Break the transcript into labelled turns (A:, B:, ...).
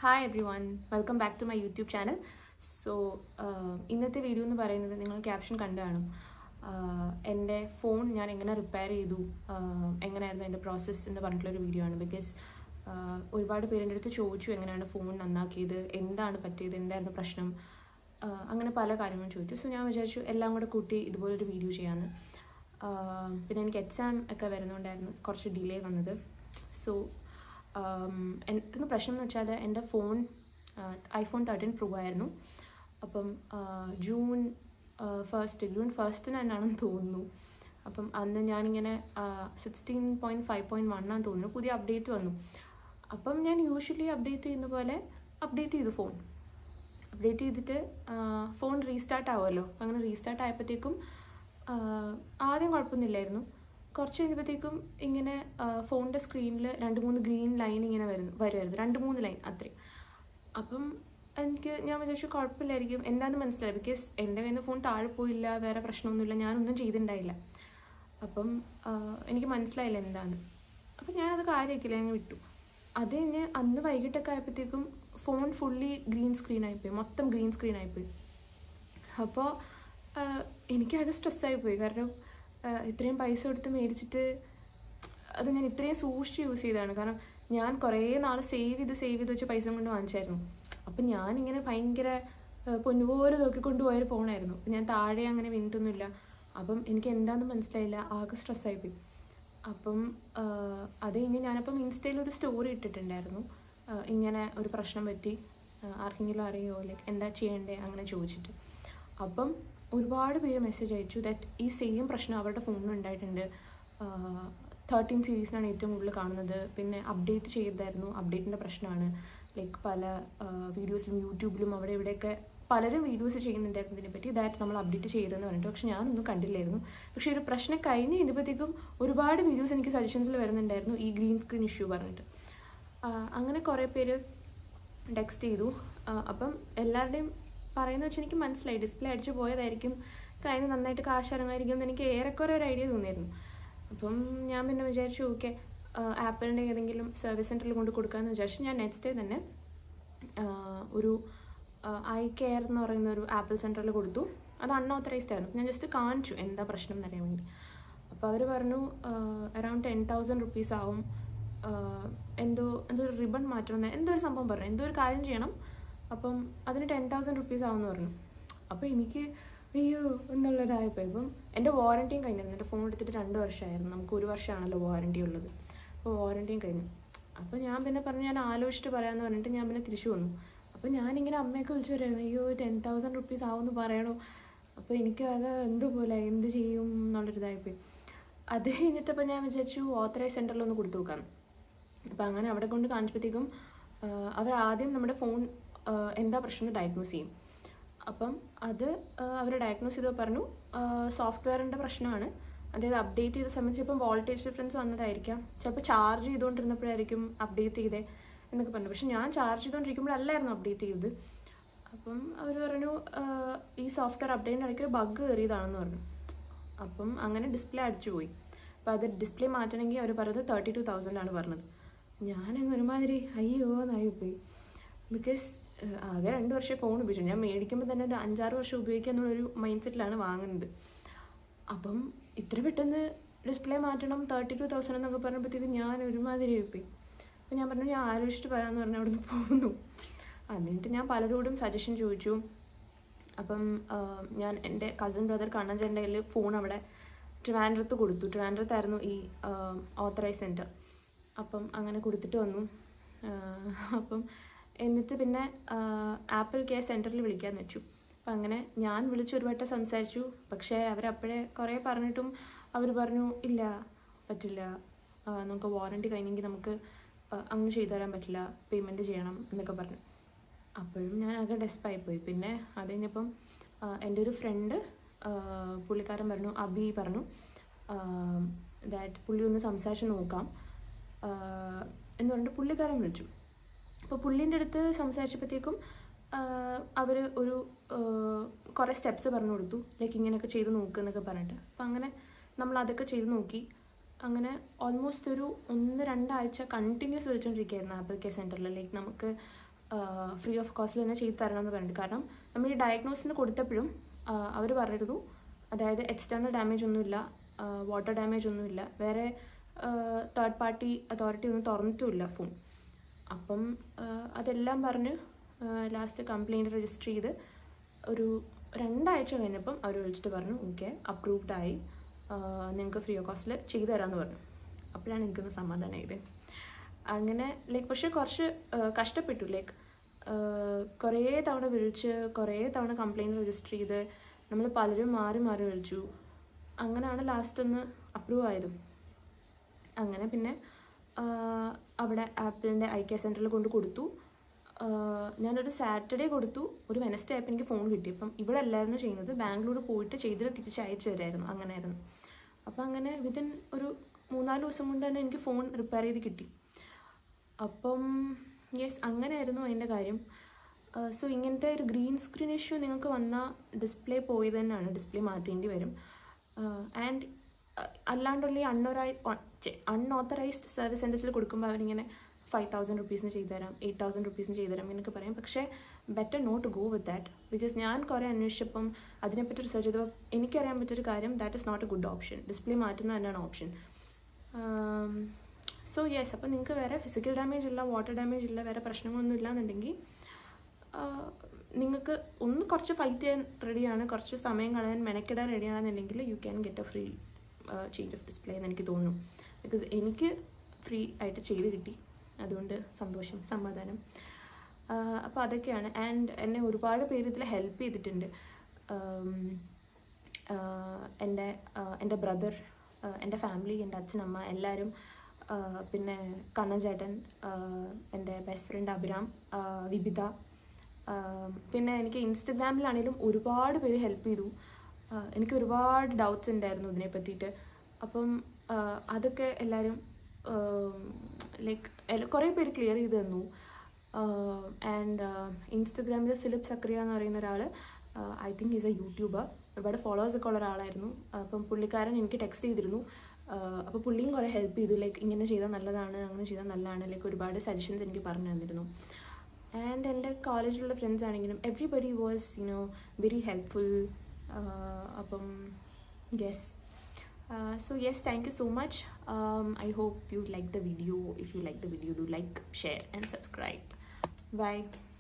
A: hi everyone welcome back to my YouTube channel so ഇന്നത്തെ video എന്ന് പറയുന്നത് നിങ്ങൾ ക്യാപ്ഷൻ കണ്ടു കാണും ആഹ് എൻ്റെ ഫോൺ ഞാൻ എങ്ങനെ റിപ്പയർ ചെയ്തു ആഹ് എങ്ങനെയായിരുന്നു എൻ്റെ പ്രോസസ്സ് എന്ന് പറഞ്ഞിട്ടുള്ളൊരു വീഡിയോ ആണ് ബിക്കോസ് ഒരുപാട് പേരെൻ്റെ അടുത്ത് ചോദിച്ചു എങ്ങനെയാണ് ഫോൺ നന്നാക്കിയത് എന്താണ് പറ്റിയത് എന്തായിരുന്നു പ്രശ്നം ആഹ് അങ്ങനെ പല കാര്യങ്ങളും ചോദിച്ചു സോ ഞാൻ വിചാരിച്ചു എല്ലാം കൂടെ കൂട്ടി ഇതുപോലൊരു വീഡിയോ ചെയ്യാമെന്ന് ആഹ് പിന്നെ എനിക്ക് എക്സാം ഒക്കെ വരുന്നതുകൊണ്ടായിരുന്നു കുറച്ച് ഡിലേ വന്നത് സോ എന്തായിരുന്നു പ്രശ്നം എന്ന് വെച്ചാൽ എൻ്റെ ഫോൺ ഐഫോൺ തേർട്ടീൻ പ്രോ ആയിരുന്നു അപ്പം ആഹ് ജൂൺ ഫസ്റ്റ് ജൂൺ ഫസ്റ്റിന് തന്നെയാണെന്ന് തോന്നുന്നു അപ്പം അന്ന് ഞാനിങ്ങനെ sixteen point five point one ആണെന്ന് തോന്നുന്നു പുതിയ അപ്ഡേറ്റ് വന്നു അപ്പം ഞാൻ യൂഷ്വലി അപ്ഡേറ്റ് ചെയ്യുന്ന പോലെ അപ്ഡേറ്റ് ചെയ്തു ഫോൺ അപ്ഡേറ്റ് ചെയ്തിട്ട് ഫോൺ റീസ്റ്റാർട്ട് ആവുമല്ലോ അങ്ങനെ റീസ്റ്റാർട്ട് ആയപ്പോഴത്തേക്കും ആദ്യം കുഴപ്പമൊന്നുമില്ലായിരുന്നു കുറച്ച് കഴിഞ്ഞപ്പോഴത്തേക്കും ഇങ്ങനെ ഫോണിൻ്റെ സ്ക്രീനിൽ രണ്ട് മൂന്ന് ഗ്രീൻ ലൈൻ ഇങ്ങനെ വരുന്നു വരുമായിരുന്നു രണ്ട് മൂന്ന് ലൈൻ അത്രയും അപ്പം എനിക്ക് ഞാൻ വിചാരിച്ചു കുഴപ്പമില്ലായിരിക്കും എന്താണെന്ന് മനസ്സിലായി ബിക്കോസ് എൻ്റെ കയ്യിൽ നിന്ന് ഫോൺ താഴെ പോയില്ല വേറെ പ്രശ്നമൊന്നുമില്ല ഞാനൊന്നും ചെയ്തിട്ടുണ്ടായില്ല അപ്പം എനിക്ക് മനസ്സിലായില്ല എന്താണ് അപ്പം ഞാനത് കാര്യമാക്കില്ല ഞാൻ വിട്ടു അത് കഴിഞ്ഞ് അന്ന് വൈകിട്ടൊക്കെ ആയപ്പോഴത്തേക്കും ഫോൺ ഫുള്ളി ഗ്രീൻ സ്ക്രീൻ ആയിപ്പോയി മൊത്തം ഗ്രീൻ സ്ക്രീൻ ആയിപ്പോയി അപ്പോൾ എനിക്കാകെ സ്ട്രെസ്സായിപ്പോയി കാരണം ഇത്രയും പൈസ കൊടുത്ത് മേടിച്ചിട്ട് അത് ഞാൻ ഇത്രയും സൂക്ഷിച്ച് യൂസ് ചെയ്തതാണ് കാരണം ഞാൻ കുറേ നാൾ സേവ് ചെയ്ത് സേവ് ചെയ്ത് വെച്ച പൈസ കൊണ്ട് വാങ്ങിച്ചായിരുന്നു അപ്പം ഞാനിങ്ങനെ ഭയങ്കര പൊന്നുപോലെ നോക്കിക്കൊണ്ട് പോയൊരു ഫോണായിരുന്നു ഞാൻ താഴെ അങ്ങനെ വീണിട്ടൊന്നുമില്ല അപ്പം എനിക്ക് എന്താണെന്ന് മനസ്സിലായില്ല ആകെ സ്ട്രെസ്സായിപ്പോയി അപ്പം അത് കഴിഞ്ഞ് ഞാനപ്പം ഇൻസ്റ്റയിൽ ഒരു സ്റ്റോറി ഇട്ടിട്ടുണ്ടായിരുന്നു ഇങ്ങനെ ഒരു പ്രശ്നം പറ്റി ആർക്കെങ്കിലും അറിയോ ലൈക്ക് എന്താ ചെയ്യണ്ടേ അങ്ങനെ ചോദിച്ചിട്ട് അപ്പം ഒരുപാട് പേര് മെസ്സേജ് അയച്ചു ദാറ്റ് ഈ സെയിം പ്രശ്നം അവരുടെ ഫോണിൽ ഉണ്ടായിട്ടുണ്ട് തേർട്ടീൻ സീരീസിനാണ് ഏറ്റവും കൂടുതൽ കാണുന്നത് പിന്നെ അപ്ഡേറ്റ് ചെയ്തായിരുന്നു അപ്ഡേറ്റിൻ്റെ പ്രശ്നമാണ് ലൈക്ക് പല വീഡിയോസിലും യൂട്യൂബിലും അവിടെ ഇവിടെയൊക്കെ പലരും വീഡിയോസ് ചെയ്യുന്നുണ്ടായിരുന്നു ഇതിനെപ്പറ്റി ദാറ്റ് നമ്മൾ അപ്ഡേറ്റ് ചെയ്യരുതെന്ന് പറഞ്ഞിട്ട് പക്ഷെ ഞാനൊന്നും കണ്ടില്ലായിരുന്നു പക്ഷേ ഒരു പ്രശ്നം കഴിഞ്ഞ് കഴിഞ്ഞപ്പോഴത്തേക്കും ഒരുപാട് വീഡിയോസ് എനിക്ക് സജഷൻസിൽ വരുന്നുണ്ടായിരുന്നു ഈ ഗ്രീൻ സ്ക്രീൻ ഇഷ്യൂ പറഞ്ഞിട്ട് അങ്ങനെ കുറേ പേര് ടെക്സ്റ്റ് ചെയ്തു അപ്പം എല്ലാവരുടെയും പറയുന്നത് വെച്ചാൽ എനിക്ക് മനസ്സിലായി ഡിസ്പ്ലേ അടിച്ചു പോയതായിരിക്കും കഴിഞ്ഞ് നന്നായിട്ട് കാശ് ഇറങ്ങായിരിക്കും എന്ന് എനിക്ക് ഏറെക്കുറെ ഒരു ഐഡിയ തോന്നിയിരുന്നു അപ്പം ഞാൻ പിന്നെ വിചാരിച്ചു ഓക്കെ ആപ്പിളിൻ്റെ ഏതെങ്കിലും സർവീസ് സെൻറ്ററിൽ കൊണ്ട് കൊടുക്കാമെന്ന് വിചാരിച്ചു ഞാൻ നെക്സ്റ്റ് ഡേ തന്നെ ഒരു ഐ കെയർ എന്ന് പറയുന്ന ഒരു ആപ്പിൾ സെൻറ്ററിൽ കൊടുത്തു അത് അൺഓത്തറൈസ്ഡ് ആയിരുന്നു ഞാൻ ജസ്റ്റ് കാണിച്ചു എന്താ പ്രശ്നം എന്നറിയാൻ വേണ്ടി അപ്പോൾ അവർ പറഞ്ഞു അറൗണ്ട് ടെൻ തൗസൻഡ് റുപ്പീസ് ആവും എന്തോ എന്തോ ഒരു റിബൺ മാറ്റണം എന്തോ ഒരു സംഭവം പറഞ്ഞു എന്തോ ഒരു കാര്യം ചെയ്യണം അപ്പം അതിന് ടെൻ തൗസൻഡ് റുപ്പീസ് ആവുമെന്ന് പറഞ്ഞു അപ്പോൾ എനിക്ക് അയ്യോ എന്നുള്ളതായപ്പോൾ ഇപ്പം എൻ്റെ വാറൻറ്റിയും കഴിഞ്ഞിരുന്നു എൻ്റെ ഫോൺ എടുത്തിട്ട് രണ്ട് വർഷമായിരുന്നു നമുക്ക് ഒരു വർഷമാണല്ലോ വാറൻറ്റി ഉള്ളത് അപ്പോൾ വാറൻറ്റിയും കഴിഞ്ഞു അപ്പോൾ ഞാൻ പിന്നെ പറഞ്ഞു ഞാൻ ആലോചിച്ചിട്ട് പറയാമെന്ന് പറഞ്ഞിട്ട് ഞാൻ പിന്നെ തിരിച്ചു വന്നു അപ്പോൾ ഞാനിങ്ങനെ അമ്മയൊക്കെ വിളിച്ചു പറയുന്നത് അയ്യോ ടെൻ തൗസൻഡ് റുപ്പീസ് ആവുമെന്ന് പറയണോ അപ്പോൾ എനിക്ക് അത് എന്ത് പോലെ എന്ത് ചെയ്യും എന്നുള്ളൊരിതായിപ്പോയി അത് കഴിഞ്ഞിട്ടപ്പോൾ ഞാൻ വിചാരിച്ചു ഓത്തറൈസ് സെൻറ്ററിൽ ഒന്ന് കൊടുത്തു നോക്കാം അപ്പോൾ അങ്ങനെ അവിടെ കൊണ്ട് കാണിച്ചപ്പോഴത്തേക്കും അവർ ആദ്യം നമ്മുടെ ഫോൺ എന്താ പ്രശ്നം ഡയഗ്നോസ് ചെയ്യും അപ്പം അത് അവർ ഡയഗ്നോസ് ചെയ്തപ്പോൾ പറഞ്ഞു സോഫ്റ്റ്വെയറിൻ്റെ പ്രശ്നമാണ് അതായത് അപ്ഡേറ്റ് ചെയ്ത സമയത്ത് ചിലപ്പം വോൾട്ടേജ് ഡിഫറൻസ് വന്നതായിരിക്കാം ചിലപ്പോൾ ചാർജ് ചെയ്തുകൊണ്ടിരുന്നപ്പോഴായിരിക്കും അപ്ഡേറ്റ് ചെയ്തേ എന്നൊക്കെ പറഞ്ഞു പക്ഷെ ഞാൻ ചാർജ് ചെയ്തുകൊണ്ടിരിക്കുമ്പോഴല്ലായിരുന്നു അപ്ഡേറ്റ് ചെയ്തത് അപ്പം അവർ പറഞ്ഞു ഈ സോഫ്റ്റ്വെയർ അപ്ഡേറ്റിൻ്റെ ഇടയ്ക്ക് ഒരു ബഗ് കയറിയതാണെന്ന് പറഞ്ഞു അപ്പം അങ്ങനെ ഡിസ്പ്ലേ അടിച്ചു പോയി അപ്പോൾ അത് ഡിസ്പ്ലേ മാറ്റണമെങ്കിൽ അവർ പറഞ്ഞത് തേർട്ടി ടു തൗസൻഡ് ആണ് പറഞ്ഞത് ഞാനങ്ങ് ഒരുമാതിരി അയ്യോ എന്നായി പോയി ബിക്കോസ് ആകെ രണ്ട് വർഷം ഫോൺ ഉപയോഗിച്ചു ഞാൻ മേടിക്കുമ്പോൾ തന്നെ ഒരു അഞ്ചാറ് വർഷം ഉപയോഗിക്കുക എന്നുള്ളൊരു മൈൻഡ് സെറ്റിലാണ് വാങ്ങുന്നത് അപ്പം ഇത്ര പെട്ടെന്ന് ഡിസ്പ്ലേ മാറ്റണം തേർട്ടി ടു തൗസൻഡ് എന്നൊക്കെ പറഞ്ഞപ്പോഴത്തേക്കും ഞാൻ ഒരുമാതിരി പോയി അപ്പം ഞാൻ പറഞ്ഞു ഞാൻ ആലോചിച്ചിട്ട് പറയാമെന്ന് പറഞ്ഞ് അവിടെ നിന്ന് പോകുന്നു എന്നിട്ട് ഞാൻ പലരോടും സജഷൻ ചോദിച്ചു അപ്പം ഞാൻ എൻ്റെ കസിൻ ബ്രദർ കണ്ണഞ്ചേൻ്റെ കയ്യിൽ ഫോൺ അവിടെ ട്രിവാൻഡ്രത്ത് കൊടുത്തു ട്രിവാൻഡ്രത്തായിരുന്നു ഈ ഓത്തറൈസ് സെൻറ്റർ അപ്പം അങ്ങനെ കൊടുത്തിട്ട് വന്നു അപ്പം എന്നിട്ട് പിന്നെ ആപ്പിൾ കെയർ സെൻറ്ററിൽ വിളിക്കാമെന്ന് വെച്ചു അപ്പം അങ്ങനെ ഞാൻ വിളിച്ച് ഒരു വട്ടം സംസാരിച്ചു പക്ഷേ അവരപ്പോഴേ കുറേ പറഞ്ഞിട്ടും അവർ പറഞ്ഞു ഇല്ല പറ്റില്ല നമുക്ക് വാറൻറ്റി കഴിഞ്ഞെങ്കിൽ നമുക്ക് അങ്ങനെ ചെയ്തു തരാൻ പറ്റില്ല പേയ്മെൻറ്റ് ചെയ്യണം എന്നൊക്കെ പറഞ്ഞു അപ്പോഴും ഞാൻ ആകെ ഡെസ്പായിപ്പോയി പിന്നെ അത് കഴിഞ്ഞപ്പം എൻ്റെ ഒരു ഫ്രണ്ട് പുള്ളിക്കാരൻ പറഞ്ഞു അബി പറഞ്ഞു ദാറ്റ് പുള്ളി ഒന്ന് സംസാരിച്ച് നോക്കാം എന്ന് പറഞ്ഞിട്ട് പുള്ളിക്കാരൻ വിളിച്ചു അപ്പോൾ പുള്ളീൻ്റെ അടുത്ത് സംസാരിച്ചപ്പോഴത്തേക്കും അവർ ഒരു കുറേ സ്റ്റെപ്സ് പറഞ്ഞു കൊടുത്തു ലൈക്ക് ഇങ്ങനെയൊക്കെ ചെയ്ത് നോക്കുക എന്നൊക്കെ പറഞ്ഞിട്ട് അപ്പം അങ്ങനെ നമ്മൾ അതൊക്കെ ചെയ്ത് നോക്കി അങ്ങനെ ഓൾമോസ്റ്റ് ഒരു ഒന്ന് രണ്ടാഴ്ച കണ്ടിന്യൂസ് വിളിച്ചുകൊണ്ടിരിക്കുകയായിരുന്നു ആപ്പിൾ കെയർ സെൻറ്ററിൽ ലൈക്ക് നമുക്ക് ഫ്രീ ഓഫ് കോസ്റ്റിൽ തന്നെ ചെയ്ത് തരണം എന്ന് പറഞ്ഞിട്ട് കാരണം നമ്മൾ ഈ ഡയഗ്നോസിന് കൊടുത്തപ്പോഴും അവർ പറഞ്ഞിരുന്നു അതായത് എക്സ്റ്റേണൽ ഡാമേജ് ഒന്നുമില്ല വാട്ടർ ഡാമേജ് ഒന്നുമില്ല വേറെ തേർഡ് പാർട്ടി അതോറിറ്റി ഒന്നും തുറന്നിട്ടുമില്ല ഫോൺ അപ്പം ആ, അതെല്ലാം പറഞ്ഞ് ലാസ്റ്റ് കംപ്ലയിൻറ്റ് രജിസ്റ്റർ ചെയ്ത് ഒരു രണ്ടാഴ്ച കഴിഞ്ഞപ്പം അവർ വിളിച്ചിട്ട് പറഞ്ഞു ഓക്കെ അപ്രൂവ്ഡ് ആയി നിങ്ങൾക്ക് ഫ്രീ ഓഫ് കോസ്റ്റിൽ ചെയ്തു തരാമെന്ന് പറഞ്ഞു അപ്പോഴാണ് എനിക്കൊന്ന് സമാധാനമായത് അങ്ങനെ ലൈക്ക് പക്ഷേ കുറച്ച് ആ, കഷ്ടപ്പെട്ടു ലൈക്ക് കുറേ തവണ വിളിച്ച് കുറേ തവണ കംപ്ലയിൻറ്റ് രജിസ്റ്റർ ചെയ്ത് നമ്മൾ പലരും മാറി മാറി വിളിച്ചു അങ്ങനെയാണ് ലാസ്റ്റ് ഒന്ന് അപ്രൂവ് ആയതും അങ്ങനെ പിന്നെ ആ, അവിടെ ആപ്പിളിൻ്റെ ഐ കെയർ സെൻറ്ററിൽ കൊണ്ട് കൊടുത്തു ആ, ഞാനൊരു സാറ്റർഡേ കൊടുത്തു ഒരു വെനസ്ഡേ ആയപ്പോൾ എനിക്ക് ഫോൺ കിട്ടി അപ്പം ഇവിടെ അല്ലായിരുന്നു ചെയ്യുന്നത് ബാംഗ്ലൂർ പോയിട്ട് ചെയ്തിട്ട് തിരിച്ച് അയച്ചു തരായിരുന്നു അങ്ങനെയായിരുന്നു അപ്പം അങ്ങനെ വിതിൻ ഒരു മൂന്നാല് ദിവസം കൊണ്ട് തന്നെ എനിക്ക് ഫോൺ റിപ്പയർ ചെയ്ത് കിട്ടി അപ്പം യെസ് അങ്ങനെയായിരുന്നു അതിൻ്റെ കാര്യം സോ ഇങ്ങനത്തെ ഒരു ഗ്രീൻ സ്ക്രീൻ ഇഷ്യൂ നിങ്ങൾക്ക് വന്നാൽ ഡിസ്പ്ലേ പോയത് തന്നെയാണ് ഡിസ്പ്ലേ മാറ്റേണ്ടി വരും ആൻഡ് അല്ലാണ്ടുള്ള ഈ അൺഒറായി അൺഓത്തറൈസ്ഡ് സർവീസ് സെൻറ്റേഴ്സിൽ കൊടുക്കുമ്പോൾ അവരിങ്ങനെ ഫൈവ് തൗസൻഡ് റുപ്പീസിന് ചെയ്തു തരാം എയ്റ്റ് തൗസൻഡ് റുപ്പീസിന് ചെയ്തു തരാം എന്നൊക്കെ പറയും പക്ഷേ better not go with that because ഞാൻ കുറേ അന്വേഷിച്ചപ്പം അതിനെപ്പറ്റി റിസർച്ച് ചെയ്തപ്പോൾ എനിക്കറിയാൻ പറ്റിയൊരു കാര്യം that is not a good option display മാറ്റുന്നത് തന്നെയാണ് ഓപ്ഷൻ സോ യെസ് അപ്പോൾ നിങ്ങൾക്ക് വേറെ ഫിസിക്കൽ ഡാമേജ് ഇല്ല വാട്ടർ ഡാമേജ് ഇല്ല വേറെ പ്രശ്നങ്ങളൊന്നും ഇല്ലാന്നുണ്ടെങ്കിൽ നിങ്ങൾക്ക് ഒന്ന് കുറച്ച് ഫൈറ്റ് ചെയ്യാൻ റെഡിയാണ് കുറച്ച് സമയം കളയാൻ മെനക്കിടാൻ റെഡിയാണെന്നുണ്ടെങ്കിൽ you can get a free change of display എന്ന് എനിക്ക് തോന്നുന്നു ബിക്കോസ് എനിക്ക് ഫ്രീ ആയിട്ട് ചെയ്ത് കിട്ടി അതുകൊണ്ട് സന്തോഷം സമാധാനം അപ്പോൾ അതൊക്കെയാണ് ആൻഡ് എന്നെ ഒരുപാട് പേര് ഇതിൽ ഹെൽപ്പ് ചെയ്തിട്ടുണ്ട് എൻ്റെ എൻ്റെ ബ്രദർ എൻ്റെ ഫാമിലി എൻ്റെ അച്ഛനമ്മ എല്ലാവരും പിന്നെ കണ്ണൻ ചേട്ടൻ എൻ്റെ ബെസ്റ്റ് ഫ്രണ്ട് അഭിരാം വിബിത പിന്നെ എനിക്ക് ഇൻസ്റ്റഗ്രാമിലാണെങ്കിലും ഒരുപാട് പേര് ഹെൽപ്പ് ചെയ്തു എനിക്ക് ഒരുപാട് ഡൗട്ട്സ് ഉണ്ടായിരുന്നു ഇതിനെ പറ്റിയിട്ട് അപ്പം അതൊക്കെ എല്ലാവരും ലൈക്ക് കുറേ പേര് ക്ലിയർ ചെയ്ത് തന്നു ആൻഡ് ഇൻസ്റ്റഗ്രാമിൽ ഫിലിപ്പ് സക്രിയ എന്ന് പറയുന്ന ഒരാൾ I think is a YouTuber ഒരുപാട് ഫോളോവേഴ്സ് ഒക്കെ ഉള്ള ഒരാളായിരുന്നു അപ്പം പുള്ളിക്കാരൻ എനിക്ക് ടെക്സ്റ്റ് ചെയ്തിരുന്നു അപ്പോൾ പുള്ളിയും കുറേ ഹെൽപ്പ് ചെയ്തു ലൈക്ക് ഇങ്ങനെ ചെയ്താൽ നല്ലതാണ് അങ്ങനെ ചെയ്താൽ നല്ലതാണ് ലൈക്ക് ഒരുപാട് സജഷൻസ് എനിക്ക് പറഞ്ഞു തന്നിരുന്നു ആൻഡ് എൻ്റെ കോളേജിലുള്ള ഫ്രണ്ട്സ് ആണെങ്കിലും everybody was you know very helpful അപ്പം yes so yes thank you so much um, i hope you like the video if you like the video do like share and subscribe bye